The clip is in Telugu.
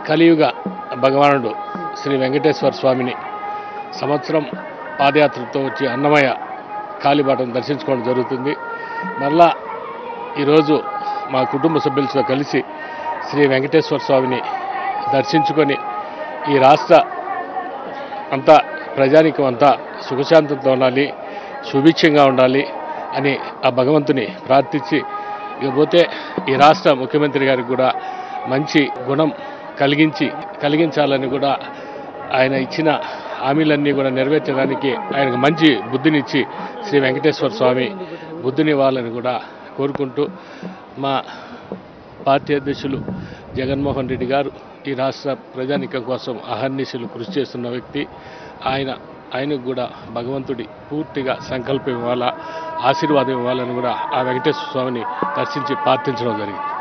కలియుగ భగవానుడు శ్రీ వెంకటేశ్వర స్వామిని సంవత్సరం పాదయాత్రతో వచ్చి అన్నమయ్య కాలిబాటను దర్శించుకోవడం జరుగుతుంది మరలా ఈరోజు మా కుటుంబ సభ్యులతో కలిసి శ్రీ వెంకటేశ్వర స్వామిని దర్శించుకొని ఈ రాష్ట్ర అంతా ప్రజానికం అంతా సుఖశాంతంతో ఉండాలి సుభిక్షంగా ఉండాలి అని ఆ భగవంతుని ప్రార్థించి ఇకపోతే ఈ రాష్ట్ర ముఖ్యమంత్రి గారికి కూడా మంచి గుణం కలిగించి కలిగించాలని కూడా ఆయన ఇచ్చిన హామీలన్నీ కూడా నెరవేర్చడానికి ఆయనకు మంచి బుద్ధినిచ్చి శ్రీ వెంకటేశ్వర స్వామి బుద్ధినివ్వాలని కూడా కోరుకుంటూ మా పార్టీ అధ్యక్షులు జగన్మోహన్ రెడ్డి గారు ఈ రాష్ట్ర ప్రజానికం కోసం అహర్నిశలు కృషి చేస్తున్న వ్యక్తి ఆయన ఆయనకు కూడా భగవంతుడి పూర్తిగా సంకల్పం ఇవ్వాలా ఆశీర్వాదం ఇవ్వాలని కూడా ఆ వెంకటేశ్వర స్వామిని దర్శించి ప్రార్థించడం జరిగింది